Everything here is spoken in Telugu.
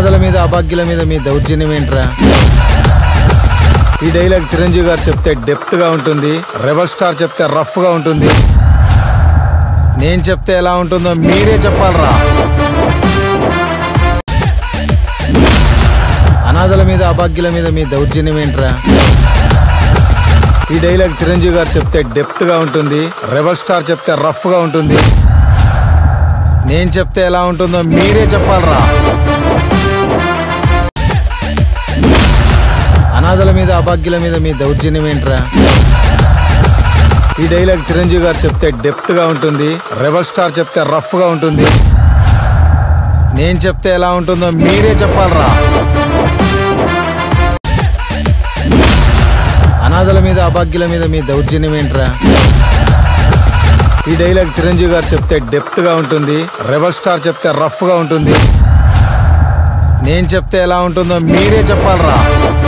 అనాథల మీద అభాగ్యుల మీద మీ దౌర్జన్యం ఏంట్రా ఈ డైలాగ్ చిరంజీవి గారు చెప్తే డెప్త్ గా ఉంటుంది రెబల్ స్టార్ చెప్తే రఫ్ గా ఉంటుంది నేను చెప్తే ఎలా ఉంటుందో మీరే చెప్పాలరా అనాథల మీద అభాగ్యుల మీద మీ దౌర్జన్యం ఏంట్రా ఈ డైలాగ్ చిరంజీవి గారు చెప్తే డెప్త్ గా ఉంటుంది రెబల్ స్టార్ చెప్తే రఫ్ గా ఉంటుంది నేను చెప్తే ఎలా ఉంటుందో మీరే చెప్పాలరా అనాథల మీద అభాగ్యుల మీద మీ దౌర్జన్యం ఏంట్రా ఈ డైలాగ్ చిరంజీవి గారు చెప్తే డెప్త్ గా ఉంటుంది రెబల్ స్టార్ చెప్తే రఫ్ గా ఉంటుంది నేను చెప్తే ఎలా ఉంటుందో మీరే చెప్పాలరా అనాథల మీద అభాగ్యుల మీద మీ దౌర్జన్యం ఏంట్రా ఈ డైలాగ్ చిరంజీవి గారు చెప్తే డెప్త్ గా ఉంటుంది రెబల్ స్టార్ చెప్తే రఫ్ గా ఉంటుంది నేను చెప్తే ఎలా ఉంటుందో మీరే చెప్పాలరా